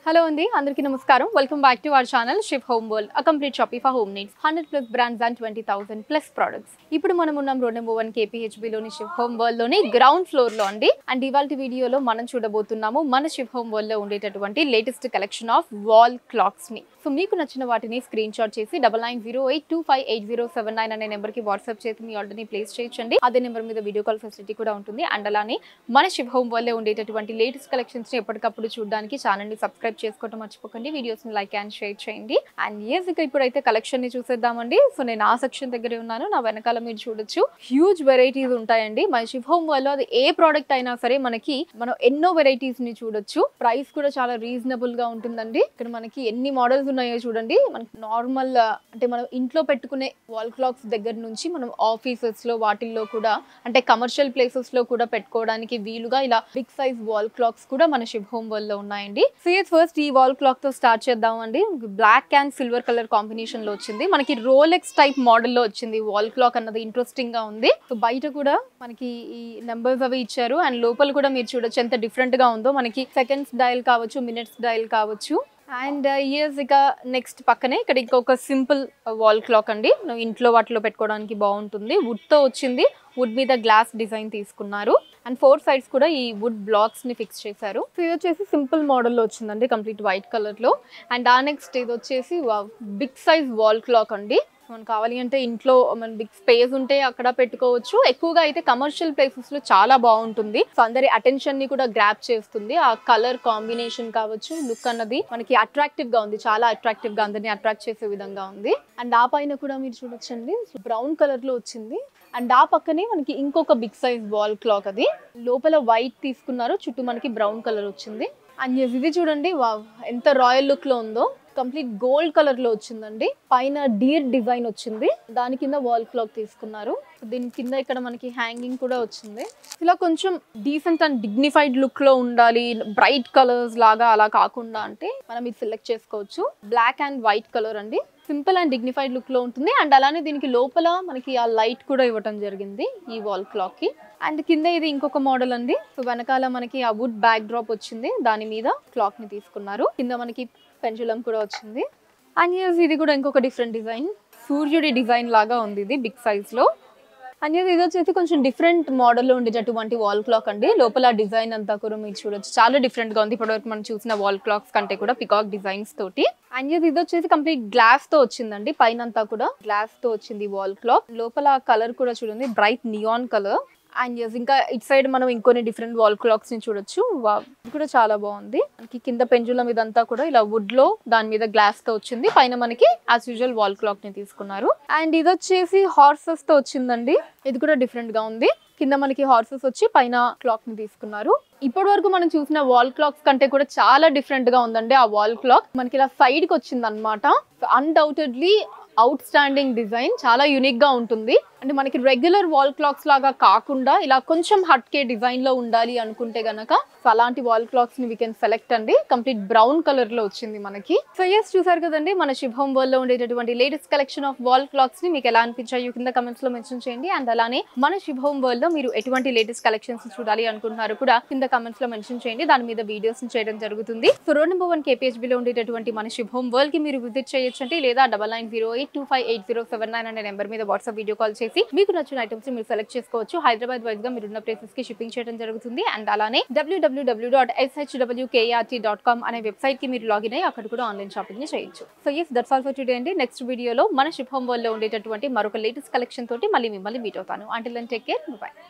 hello అండి అందరికీ నమస్కారం welcome back to our channel ship home world a complete shoppe for home needs hundred plus brands and twenty thousand plus products ఇప్పుడు మనం ఉన్నాం road number one కేపీహెచ్బిలోని ship home world లోని ground floor లో అండి అండ్ ఇవాళ వీడియోలో మనం చూడబోతున్నాము మన షిప్ హోమ్ వరల్డ్ లో ఉండేటటువంటి latest collection of wall clocks ని సో మీకు నచ్చిన వాటిని స్క్రీన్ షాట్ చేసి double nine zero eight two five eight zero seven nine అనే నెంబర్ కి వాట్సాప్ చేసి మీ ఆర్డర్ని ప్లేస్ చేయొచ్చండి అదే నెంబర్ మీద వీడియో కాల్ ఫెసిలిటీ కూడా ఉంటుంది అండ్ అలానే మన షిప్ హోమ్ వరల్డ్ లో ఉండేటటువంటి లేటెస్ట్ కలెక్షన్స్ ని ఎప్పటికప్పుడు చూడడానికి ఛానల్ ని సబ్స్క్రైబ్ చేసుకోవడం మర్చిపోకండి వీడియోస్ ని లైక్ అండ్ షేర్ చేయండి అండ్ ఎస్ ఇక ఇప్పుడైతే కలెక్షన్ ని చూసేద్దామండి సో నేను ఆ సెక్షన్ దగ్గరే ఉన్నాను నా వెనకాల మీరు చూడొచ్చు హ్యూజ్ వెరైటీస్ ఉంటాయండి మన షిప్ హోమ్ వల్ల అది ఏ ప్రోడక్ట్ అయినా సరే మనకి మనం ఎన్నో వెరైటీస్ ని చూడొచ్చు ప్రైస్ కూడా చాలా రీజనబుల్ గా ఉంటుందండి ఇక్కడ మనకి ఎన్ని మోడల్స్ ఉన్నాయో చూడండి మనకి నార్మల్ అంటే మనం ఇంట్లో పెట్టుకునే వాల్ క్లాక్స్ దగ్గర నుంచి మనం ఆఫీసెస్ లో వాటిల్లో కూడా అంటే కమర్షియల్ ప్లేసెస్ లో కూడా పెట్టుకోవడానికి వీలుగా ఇలా బిగ్ సైజ్ వాల్ క్లాక్స్ కూడా మన షిప్ హోమ్ వరల్డ్ లో ఉన్నాయండి సిఎస్ ఫస్ట్ ఈ వాల్ క్లాక్ తో స్టార్ట్ చేద్దామండి black and silver colour combination లో వచ్చింది మనకి రోలెక్స్ టైప్ మోడల్ లో వచ్చింది వాల్ క్లాక్ అన్నది ఇంట్రెస్టింగ్ గా ఉంది సో బయట కూడా మనకి ఈ నెంబర్స్ అవి ఇచ్చారు అండ్ లోపల కూడా మీరు చూడొచ్చు ఎంత డిఫరెంట్ గా ఉందో మనకి సెకండ్స్ డయల్ కావచ్చు మినిట్స్ డయల్ కావచ్చు అండ్ ఇయర్స్ ఇక నెక్స్ట్ పక్కనే ఇక్కడ ఇంకొక సింపుల్ వాల్ క్లాక్ అండి నువ్వు ఇంట్లో వాటిలో పెట్టుకోవడానికి బాగుంటుంది wood తో వచ్చింది వుడ్ మీద గ్లాస్ డిజైన్ తీసుకున్నారు అండ్ ఫోర్ సైడ్స్ కూడా ఈ వుడ్ బ్లాక్స్ ని ఫిక్స్ చేశారు సో ఇది వచ్చేసి సింపుల్ మోడల్లో వచ్చిందండి కంప్లీట్ వైట్ కలర్ లో అండ్ ఆ నెక్స్ట్ ఇది వచ్చేసి బిగ్ సైజ్ వాల్ క్లాక్ అండి మనకు కావాలి అంటే ఇంట్లో మన బిగ్ స్పేస్ ఉంటే అక్కడ పెట్టుకోవచ్చు ఎక్కువగా అయితే కమర్షియల్ ప్లేసెస్ లో చాలా బాగుంటుంది సో అందరి అటెన్షన్ ని కూడా గ్రాప్ చేస్తుంది ఆ కలర్ కాంబినేషన్ కావచ్చు లుక్ అన్నది మనకి అట్రాక్టివ్ గా ఉంది చాలా అట్రాక్టివ్ గా అందరిని అట్రాక్ట్ చేసే విధంగా ఉంది అండ్ ఆ పైన కూడా మీరు చూడొచ్చండి బ్రౌన్ కలర్ లో వచ్చింది అండ్ ఆ పక్కనే మనకి ఇంకొక బిగ్ సైజ్ వాల్ క్లాక్ అది లోపల వైట్ తీసుకున్నారు చుట్టూ మనకి బ్రౌన్ కలర్ వచ్చింది అండ్ ఇది చూడండి వావ్ ఎంత రాయల్ లుక్ లో ఉందో కంప్లీట్ గోల్డ్ కలర్ లో వచ్చిందండి పైన డీర్ డిజైన్ వచ్చింది దాని కింద వాల్ క్లాక్ తీసుకున్నారు దీని కింద ఇక్కడ మనకి హ్యాంగింగ్ కూడా వచ్చింది ఇలా కొంచెం డీసెంట్ అండ్ డిగ్నిఫైడ్ లుక్ లో ఉండాలి బ్రైట్ కలర్స్ లాగా అలా కాకుండా అంటే మనం ఇది సెలెక్ట్ చేసుకోవచ్చు బ్లాక్ అండ్ వైట్ కలర్ అండి సింపుల్ అండ్ డిగ్నిఫైడ్ లుక్ లో ఉంటుంది అండ్ అలానే దీనికి లోపల మనకి ఆ లైట్ కూడా ఇవ్వటం జరిగింది ఈ వాల్ క్లాక్ కి అండ్ కింద ఇది ఇంకొక మోడల్ అండి సో వెనకాల మనకి ఆ వుడ్ బ్యాక్ డ్రాప్ వచ్చింది దాని మీద క్లాక్ ని తీసుకున్నారు కింద మనకి పెంచులం కూడా వచ్చింది అండ్ yes, ఇది కూడా ఇంకొక డిఫరెంట్ డిజైన్ సూర్యుడి డిజైన్ లాగా ఉంది ఇది బిగ్ సైజ్ లో అండ్ yes, ఇది వచ్చేసి కొంచెం డిఫరెంట్ మోడల్లో ఉండేటటువంటి వాల్ క్లాక్ అండి లోపల డిజైన్ అంతా కూడా మీరు చూడొచ్చు చాలా డిఫరెంట్ గా ఉంది ఇప్పటివరకు మనం చూసిన వాల్ క్లాక్స్ కంటే కూడా పికాక్ డిజైన్స్ తోటి అండ్ yes, ఇది వచ్చేసి కంప్లీట్ గ్లాస్ తో వచ్చింది పైన అంతా కూడా గ్లాస్ తో వచ్చింది వాల్ క్లాక్ లోపల కలర్ కూడా చూడండి bright neon colour and yes, ఇంకా ఇట్ సైడ్ మనం ఇంకొన్ని డిఫరెంట్ వాల్ క్లాక్స్ ని చూడొచ్చు Wow, ఇది కూడా చాలా బాగుంది మనకి కింద పెంజులం ఇదంతా కూడా ఇలా వుడ్ లో దాని మీద గ్లాస్ తో వచ్చింది పైన మనకి యాజ్ యూజువల్ వాల్ క్లాక్ ని తీసుకున్నారు అండ్ ఇది వచ్చేసి హార్సెస్ తో వచ్చిందండి ఇది కూడా డిఫరెంట్ గా ఉంది కింద మనకి హార్సెస్ వచ్చి పైన క్లాక్ ని తీసుకున్నారు ఇప్పటి వరకు మనం చూసిన వాల్ క్లాక్స్ కంటే కూడా చాలా డిఫరెంట్ గా ఉందండి ఆ వాల్ క్లాక్ మనకి ఇలా సైడ్ కి వచ్చింది అనమాట అన్డౌటెడ్లీ అవుట్ స్టాండింగ్ డిజైన్ చాలా యూనిక్ గా ఉంటుంది అంటే మనకి రెగ్యులర్ వాల్ క్లాక్స్ లాగా కాకుండా ఇలా కొంచెం హట్కే డిజైన్ లో ఉండాలి అనుకుంటే గనక సో అలాంటి వాల్ క్లాక్స్ ని వీ కెన్ సెలెక్ట్ అండి కంప్లీట్ బ్రౌన్ కలర్ లో వచ్చింది మనకి సో ఎస్ చూసారు కదండి మన శుభం వరల్డ్ లో ఉండేటటువంటి latest collection of wall clocks ని మీకు ఎలా అనిపించాయో కింద కమెంట్స్ లో మెన్షన్ చేయండి అండ్ అలానే మన శుభం వరల్డ్ లో మీరు ఎటువంటి లేటెస్ట్ కలెక్షన్స్ చూడాలి అనుకుంటున్నారు కూడా కింద కమెంట్స్ లో మెన్షన్ చేయండి దాని మీద వీడియోస్ చేయడం జరుగుతుంది so road number one KPHB లో ఉండేటటువంటి మన శుభం వరల్డ్ కి మీరు విజిట్ చేయొచ్చండి లేదా double nine zero eight two five eight zero seven nine అనే నెంబర్ మీద వాట్సాప్ వీడియో కాల్ చేసి మీకు నచ్చిన ఐటమ్స్ మీరు సెలెక్ట్ చేసుకోవచ్చు హైదరాబాద్ వైజ్ గా మీరున్న ప్లేసెస్ కి షిప్పింగ్ చేయడం జరుగుతుంది అండ్ అలానే WWW dot SHWKRT dot com అనే వెబ్సైట్ కి మీరు లాగిన్ అయ్యి అక్కడ కూడా ఆన్లైన్ షాపింగ్ ని చేయొచ్చు so yes that's all for today అండి నెక్స్ట్ వీడియోలో మన శుభం వరల్డ్ లో ఉండేటటువంటి మరొక లేటెస్ట్ కలెక్షన్ తోటి మళ్ళీ మిమ్మల్ని మీట్ అవుతాను అంటిల్ టేక్ కేర్ బై